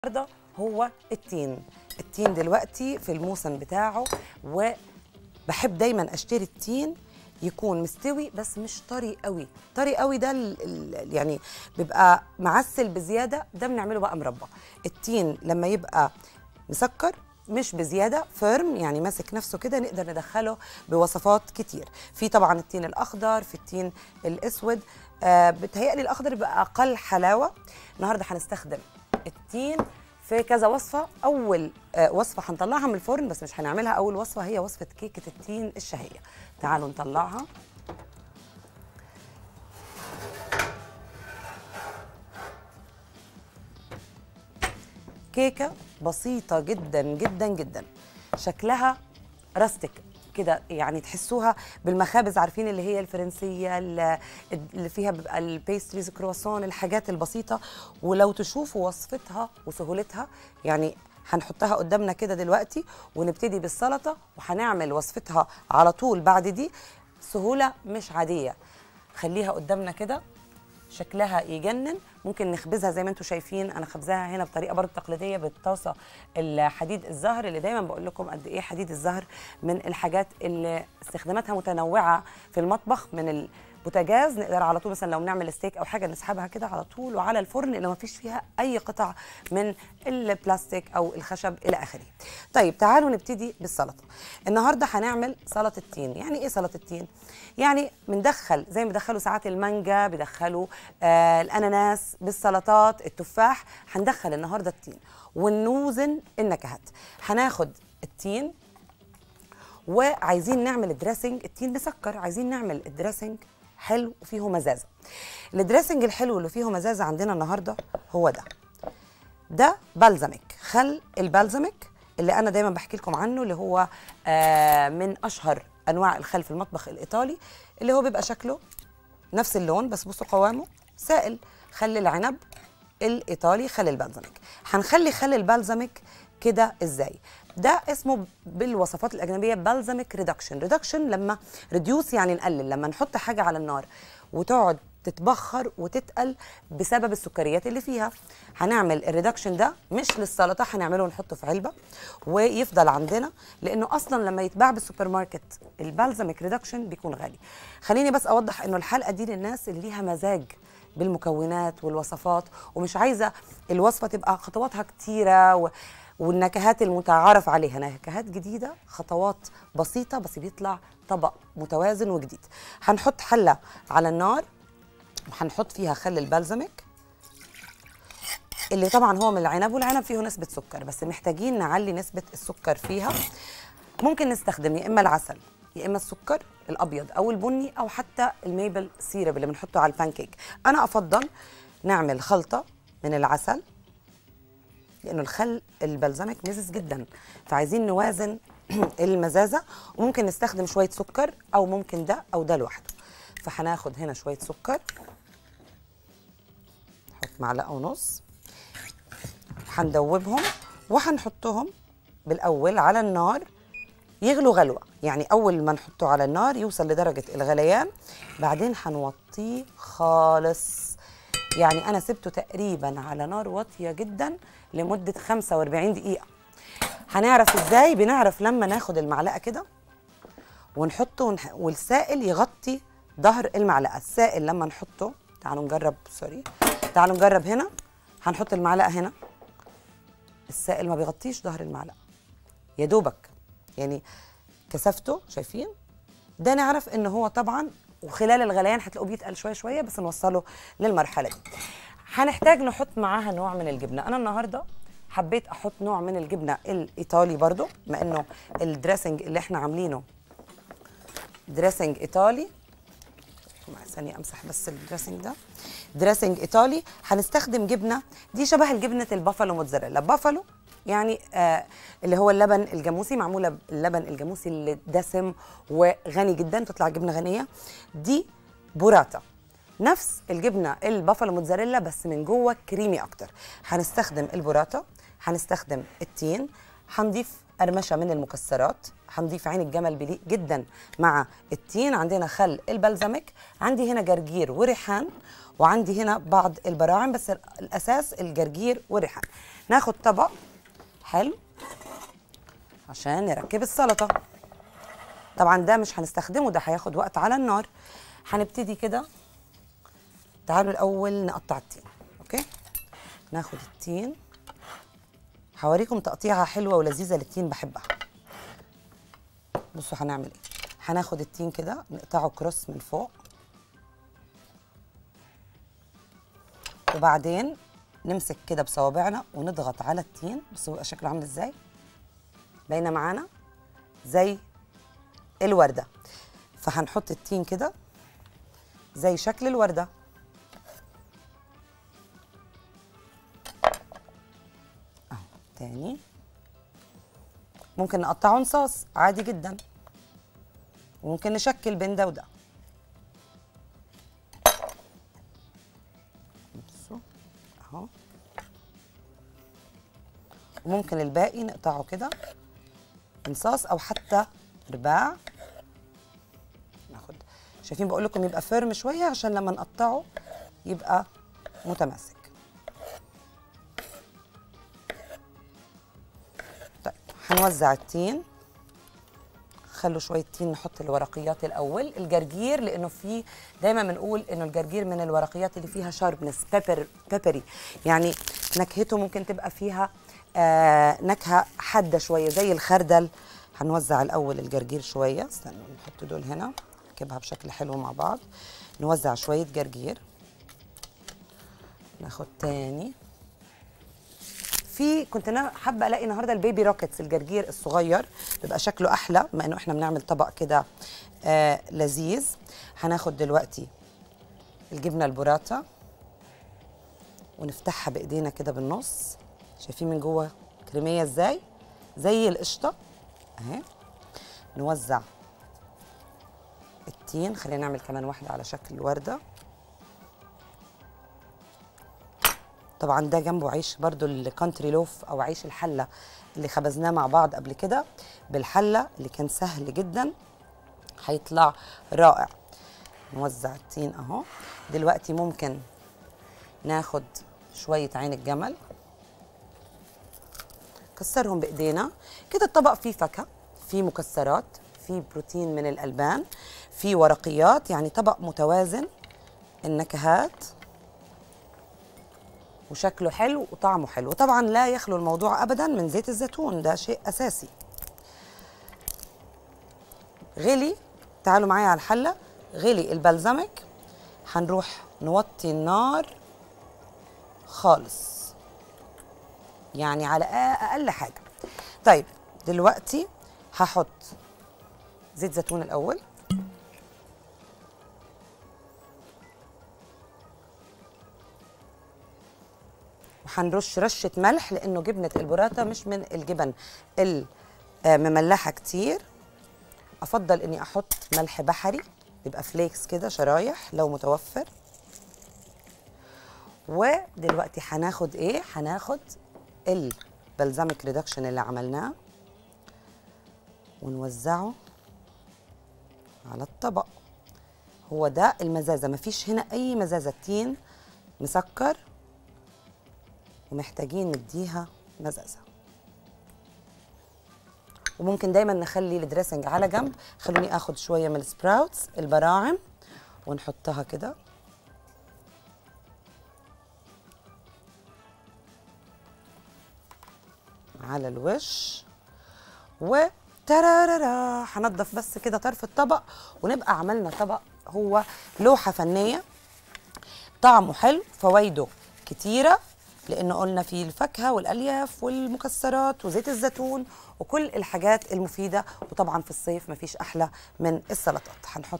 النهارده هو التين التين دلوقتي في الموسم بتاعه وبحب دايما اشتري التين يكون مستوي بس مش طري قوي طري قوي ده ال ال يعني بيبقى معسل بزياده ده بنعمله بقى مربى التين لما يبقى مسكر مش بزياده فيرم يعني ماسك نفسه كده نقدر ندخله بوصفات كتير في طبعا التين الاخضر في التين الاسود آه بتهيألي الاخضر بيبقى اقل حلاوه النهارده هنستخدم التين في كذا وصفه اول آه وصفه هنطلعها من الفرن بس مش هنعملها اول وصفه هي وصفه كيكه التين الشهيه تعالوا نطلعها كيكه بسيطه جدا جدا جدا شكلها راستيك كده يعني تحسوها بالمخابز عارفين اللي هي الفرنسيه اللي فيها بيبقى البيستريز كرواسون الحاجات البسيطه ولو تشوفوا وصفتها وسهولتها يعني هنحطها قدامنا كده دلوقتي ونبتدي بالسلطه وهنعمل وصفتها على طول بعد دي سهوله مش عاديه خليها قدامنا كده شكلها يجنن ممكن نخبزها زي ما انتم شايفين انا خبزها هنا بطريقه برضه تقليديه بالطاسه الحديد الزهر اللي دايما بقول لكم قد ايه حديد الزهر من الحاجات اللي استخداماتها متنوعه في المطبخ من البوتاجاز نقدر على طول مثلا لو بنعمل ستيك او حاجه نسحبها كده على طول وعلى الفرن اللي ما فيش فيها اي قطع من البلاستيك او الخشب الى اخره طيب تعالوا نبتدي بالسلطه النهارده هنعمل سلطه التين يعني ايه سلطه التين يعني بندخل زي ما بيدخلوا ساعات المانجا بيدخلوا آه الاناناس بالسلطات التفاح هندخل النهارده التين ونوزن النكهات هناخد التين وعايزين نعمل الدريسنج التين مسكر عايزين نعمل الدريسنج حلو وفيه مزازه الدريسنج الحلو اللي فيه مزازه عندنا النهارده هو ده ده بلزمك خل البلزمك اللي انا دايما بحكي لكم عنه اللي هو آه من اشهر انواع الخل في المطبخ الايطالي اللي هو بيبقى شكله نفس اللون بس بصوا قوامه سائل خل العنب الايطالي خل البلزمك هنخلي خل البلزمك كده ازاي ده اسمه بالوصفات الاجنبيه بلزمك ريدكشن ريدكشن لما ريديوس يعني نقلل لما نحط حاجه على النار وتقعد تتبخر وتتقل بسبب السكريات اللي فيها هنعمل الريدكشن ده مش للسلطه هنعمله ونحطه في علبه ويفضل عندنا لانه اصلا لما يتباع بالسوبر ماركت البلزمك ريدكشن بيكون غالي خليني بس اوضح انه الحلقه دي للناس اللي ليها مزاج بالمكونات والوصفات ومش عايزه الوصفه تبقى خطواتها كتيره و... والنكهات المتعارف عليها نكهات جديده خطوات بسيطه بس بيطلع طبق متوازن وجديد هنحط حله على النار وهنحط فيها خل البلزمك اللي طبعا هو من العنب والعنب فيه نسبه سكر بس محتاجين نعلي نسبه السكر فيها ممكن نستخدم يا اما العسل يا اما السكر الابيض او البني او حتى الميبل سيرب اللي بنحطه على البانكيك انا افضل نعمل خلطه من العسل لانه الخل البلزمك مزز جدا فعايزين نوازن المزازه وممكن نستخدم شويه سكر او ممكن ده او ده لوحده فهناخد هنا شويه سكر نحط معلقه ونص هندوبهم وهنحطهم بالاول على النار يغلوا غلوه يعني اول ما نحطه على النار يوصل لدرجه الغليان بعدين هنوطيه خالص يعني انا سبته تقريبا على نار واطيه جدا لمده 45 دقيقه هنعرف ازاي بنعرف لما ناخد المعلقه كده ونحطه ونح... والسائل يغطي ظهر المعلقه السائل لما نحطه تعالوا نجرب سوري تعالوا نجرب هنا هنحط المعلقه هنا السائل ما بيغطيش ظهر المعلقه يا دوبك يعني كثافته شايفين ده نعرف ان هو طبعا وخلال الغليان هتلاقوه بيتقل شويه شويه بس نوصله للمرحله دي هنحتاج نحط معاها نوع من الجبنه انا النهارده حبيت احط نوع من الجبنه الايطالي برضو بما انه الدريسنج اللي احنا عاملينه دريسنج ايطالي ثانيه امسح بس الدريسنج ده دريسنج ايطالي هنستخدم جبنه دي شبه الجبنه البافالو موتزاريلا بافالو يعني آه اللي هو اللبن الجاموسي معموله باللبن الجاموسي اللي دسم وغني جدا تطلع جبنه غنيه دي بوراتا نفس الجبنه البافالو موتزاريلا بس من جوه كريمي اكتر هنستخدم البوراتا هنستخدم التين هنضيف قرمشه من المكسرات هنضيف عين الجمل بليق جدا مع التين عندنا خل البلزمك عندي هنا جرجير وريحان وعندي هنا بعض البراعم بس الاساس الجرجير والريحان ناخد طبق حلو عشان نركب السلطه طبعا ده مش هنستخدمه ده هياخد وقت على النار هنبتدي كده تعالوا الاول نقطع التين اوكي ناخد التين هوريكم تقطيعها حلوه ولذيذه للتين بحبها بصوا هنعمل ايه هناخد التين كده نقطعه كروس من فوق وبعدين نمسك كده بصوابعنا ونضغط على التين بصوا بقى شكله عامل ازاي باينه معانا زي الورده فهنحط التين كده زي شكل الورده اهو تاني ممكن نقطعه نصاص عادي جدا وممكن نشكل بين ده وده بصوا اهو وممكن الباقي نقطعه كده انصاص او حتى رباع ناخد شايفين بقول لكم يبقى فيرم شويه عشان لما نقطعه يبقى متماسك طيب هنوزع التين خلوا شويه تين نحط الورقيات الاول الجرجير لانه في دايما بنقول انه الجرجير من الورقيات اللي فيها شاربنس بيبر بيبري يعني نكهته ممكن تبقى فيها آه نكهه حاده شويه زي الخردل هنوزع الاول الجرجير شويه استنوا نحط دول هنا نركبها بشكل حلو مع بعض نوزع شويه جرجير ناخد تاني في كنت انا حابه الاقي النهارده البيبي روكيتس الجرجير الصغير بيبقى شكله احلى بما انه احنا بنعمل طبق كده آه لذيذ هناخد دلوقتي الجبنه البوراتا ونفتحها بايدينا كده بالنص شايفين من جوه كريميه ازاي زي القشطه اهي نوزع التين خلينا نعمل كمان واحده على شكل ورده طبعا ده جنبه عيش برضو الكانتري لوف او عيش الحله اللي خبزناه مع بعض قبل كده بالحله اللي كان سهل جدا هيطلع رائع نوزع التين اهو دلوقتي ممكن ناخد شويه عين الجمل كسرهم بايدينا كده الطبق فيه فاكهه فيه مكسرات فيه بروتين من الالبان فيه ورقيات يعني طبق متوازن النكهات وشكله حلو وطعمه حلو وطبعا لا يخلو الموضوع ابدا من زيت الزيتون ده شيء اساسي غلي تعالوا معايا على الحله غلي البلزمك هنروح نوطي النار خالص يعني على اقل حاجه طيب دلوقتي هحط زيت زيتون الاول وهنرش رشه ملح لانه جبنه البوراتا مش من الجبن المملحه كتير افضل اني احط ملح بحري يبقى فليكس كده شرايح لو متوفر ودلوقتي هناخد ايه هناخد البلزمك ريدكشن اللي عملناه ونوزعه على الطبق هو ده المزازه مفيش هنا اي مزازه تين مسكر ومحتاجين نديها مزازه وممكن دايما نخلي الدريسنج على جنب خلوني اخد شويه من السبراوتس البراعم ونحطها كده على الوش و ترارارا هنضف بس كده طرف الطبق ونبقى عملنا طبق هو لوحه فنيه طعمه حلو فوائده كتيره لانه قلنا فيه الفاكهه والالياف والمكسرات وزيت الزيتون وكل الحاجات المفيده وطبعا في الصيف مفيش احلى من السلطات هنحط